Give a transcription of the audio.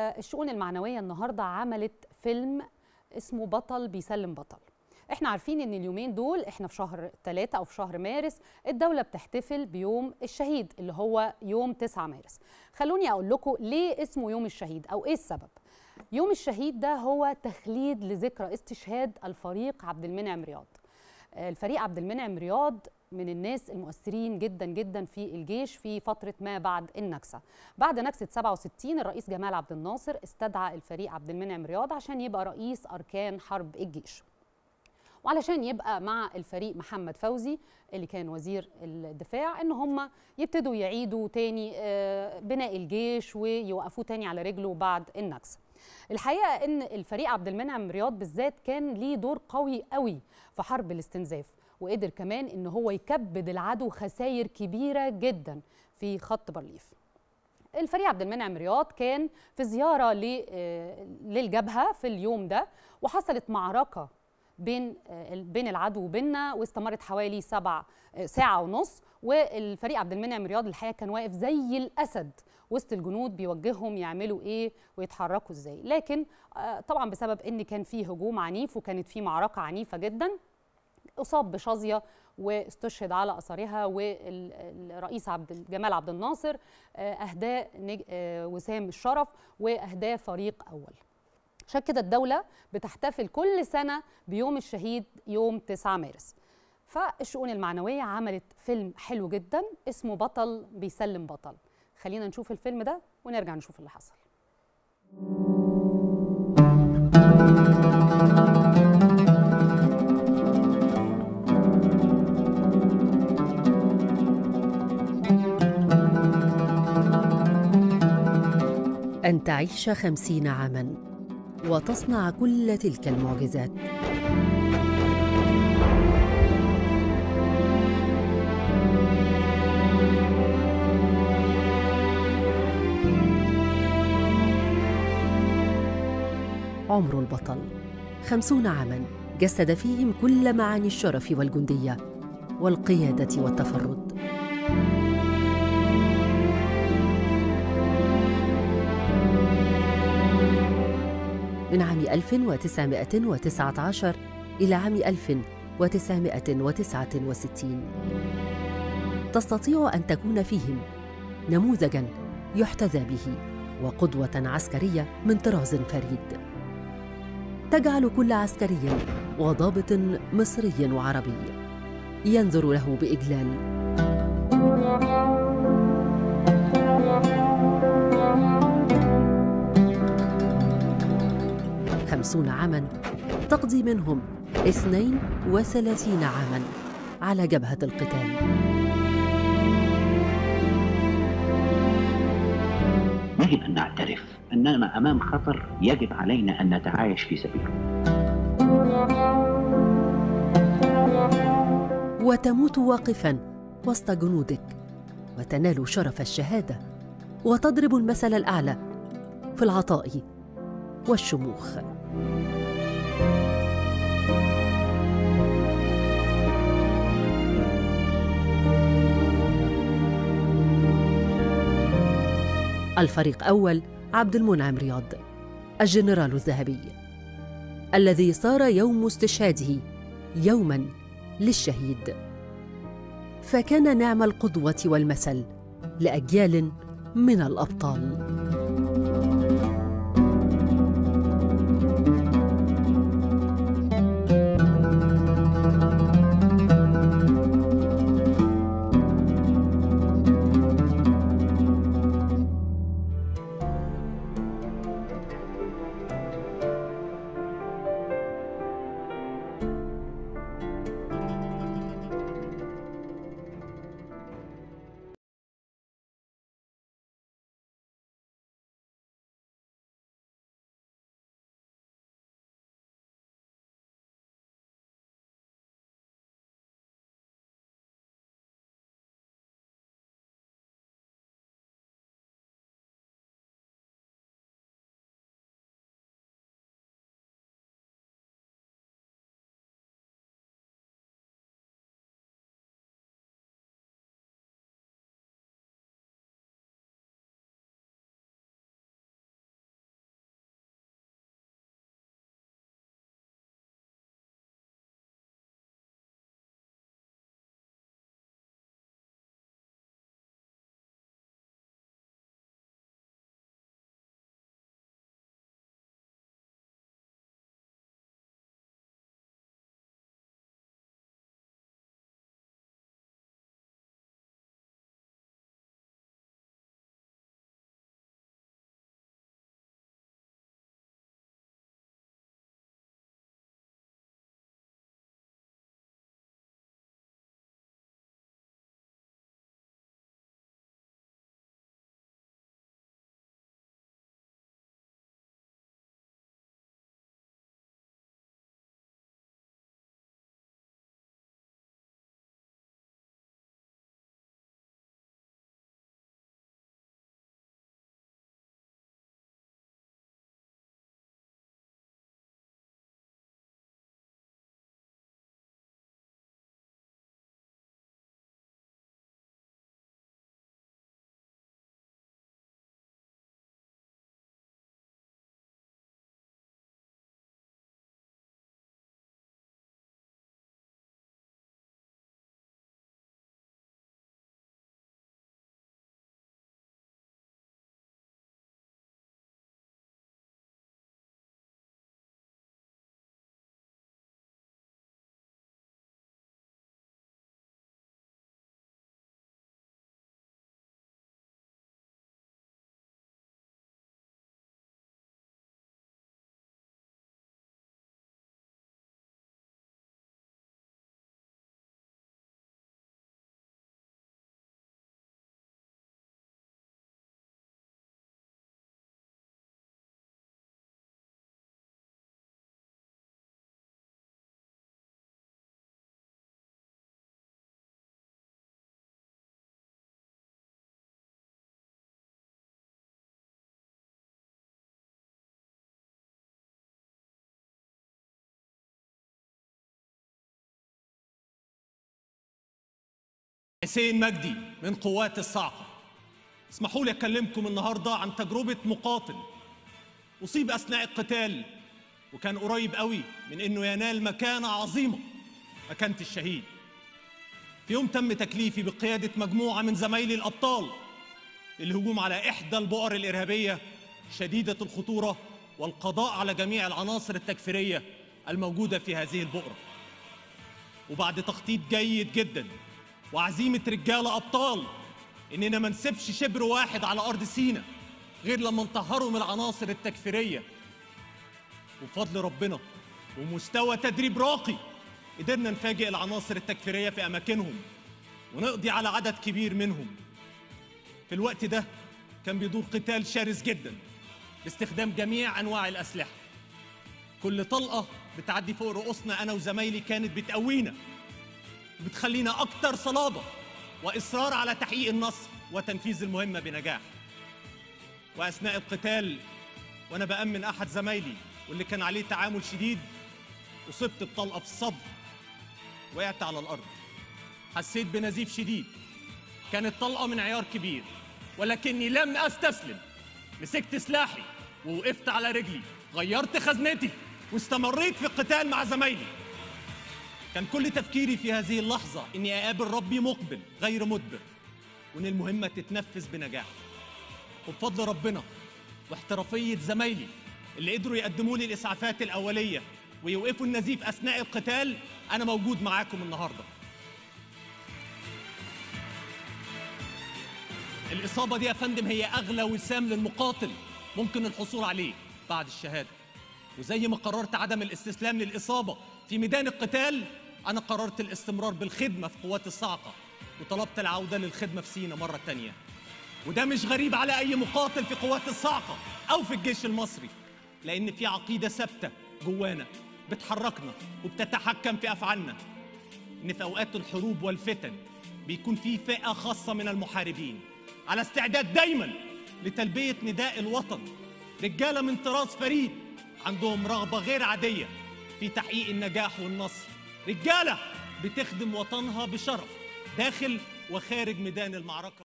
الشؤون المعنوية النهاردة عملت فيلم اسمه بطل بيسلم بطل احنا عارفين ان اليومين دول احنا في شهر ثلاثة او في شهر مارس الدولة بتحتفل بيوم الشهيد اللي هو يوم 9 مارس خلوني اقول لكم ليه اسمه يوم الشهيد او ايه السبب يوم الشهيد ده هو تخليد لذكرى استشهاد الفريق عبد المنعم رياض الفريق عبد المنعم رياض من الناس المؤثرين جدا جدا في الجيش في فتره ما بعد النكسه. بعد نكسه 67 الرئيس جمال عبد الناصر استدعى الفريق عبد المنعم رياض عشان يبقى رئيس اركان حرب الجيش. وعلشان يبقى مع الفريق محمد فوزي اللي كان وزير الدفاع ان هم يبتدوا يعيدوا تاني بناء الجيش ويوقفوه تاني على رجله بعد النكسه. الحقيقه ان الفريق عبد المنعم رياض بالذات كان ليه دور قوي قوي في حرب الاستنزاف وقدر كمان ان هو يكبد العدو خسائر كبيره جدا في خط بارليف الفريق عبد المنعم رياض كان في زياره للجبهه في اليوم ده وحصلت معركه بين بين العدو وبيننا واستمرت حوالي سبع ساعه ونص والفريق عبد المنعم رياض الحقيقه كان واقف زي الاسد وسط الجنود بيوجههم يعملوا ايه ويتحركوا ازاي لكن طبعا بسبب ان كان فيه هجوم عنيف وكانت فيه معركه عنيفه جدا اصاب بشظيه واستشهد على اثرها والرئيس عبد جمال عبد الناصر اهداه وسام الشرف واهداه فريق اول عشان كده الدوله بتحتفل كل سنه بيوم الشهيد يوم 9 مارس فالشؤون المعنويه عملت فيلم حلو جدا اسمه بطل بيسلم بطل خلينا نشوف الفيلم ده ونرجع نشوف اللي حصل أن تعيش خمسين عاماً وتصنع كل تلك المعجزات عمر البطل خمسون عاماً جسد فيهم كل معاني الشرف والجندية والقيادة والتفرد من عام 1919 إلى عام 1969 تستطيع أن تكون فيهم نموذجاً يحتذى به وقدوة عسكرية من طراز فريد تجعل كل عسكري وضابط مصري وعربي ينظر له بإجلال خمسون عاماً تقضي منهم اثنين وثلاثين عاماً على جبهة القتال يجب أن نعترف أننا أمام خطر يجب علينا أن نتعايش في سبيله وتموت واقفاً وسط جنودك وتنال شرف الشهادة وتضرب المثل الأعلى في العطاء والشموخ الفريق أول عبد المنعم رياض الجنرال الذهبي الذي صار يوم استشهاده يوما للشهيد فكان نعم القدوة والمثل لأجيال من الأبطال حسين مجدي من قوات الصاعقة اسمحوا لي أكلمكم النهاردة عن تجربة مقاتل أصيب أثناء القتال وكان قريب قوي من إنه ينال مكانة عظيمة مكانة الشهيد في يوم تم تكليفي بقيادة مجموعة من زمايلي الأبطال الهجوم على إحدى البؤر الإرهابية شديدة الخطورة والقضاء على جميع العناصر التكفيرية الموجودة في هذه البؤرة وبعد تخطيط جيد جدا وعزيمة رجالة أبطال إننا ما نسيبش شبر واحد على أرض سينا غير لما نطهره من العناصر التكفيرية وبفضل ربنا ومستوى تدريب راقي قدرنا نفاجئ العناصر التكفيرية في أماكنهم ونقضي على عدد كبير منهم في الوقت ده كان بيدور قتال شرس جدا باستخدام جميع أنواع الأسلحة كل طلقة بتعدي فوق رؤوسنا أنا وزمايلي كانت بتقوينا وبتخلينا أكتر صلابة وإصرار على تحقيق النصر وتنفيذ المهمة بنجاح وأثناء القتال وأنا بأمن أحد زمايلي واللي كان عليه تعامل شديد أصبت بطلقة في الصدر وقعت على الأرض حسيت بنزيف شديد كانت طلقة من عيار كبير ولكني لم أستسلم مسكت سلاحي ووقفت على رجلي غيرت خزنتي واستمريت في القتال مع زمايلي كان كل تفكيري في هذه اللحظة إني أقابل ربي مقبل غير مدبر وإن المهمة تتنفذ بنجاح وبفضل ربنا واحترافية زمايلي اللي قدروا يقدموا لي الإسعافات الأولية ويوقفوا النزيف أثناء القتال أنا موجود معاكم النهاردة الإصابة دي يا فندم هي أغلى وسام للمقاتل ممكن الحصول عليه بعد الشهادة وزي ما قررت عدم الاستسلام للإصابة في ميدان القتال أنا قررت الاستمرار بالخدمة في قوات الصاعقة وطلبت العودة للخدمة في سينا مرة تانية وده مش غريب على أي مقاتل في قوات الصاعقة أو في الجيش المصري لأن في عقيدة ثابتة جوانا بتحركنا وبتتحكم في أفعالنا إن في أوقات الحروب والفتن بيكون في فئة خاصة من المحاربين على استعداد دايما لتلبية نداء الوطن رجالة من طراز فريد عندهم رغبة غير عادية في تحقيق النجاح والنصر رجالة بتخدم وطنها بشرف داخل وخارج ميدان المعركة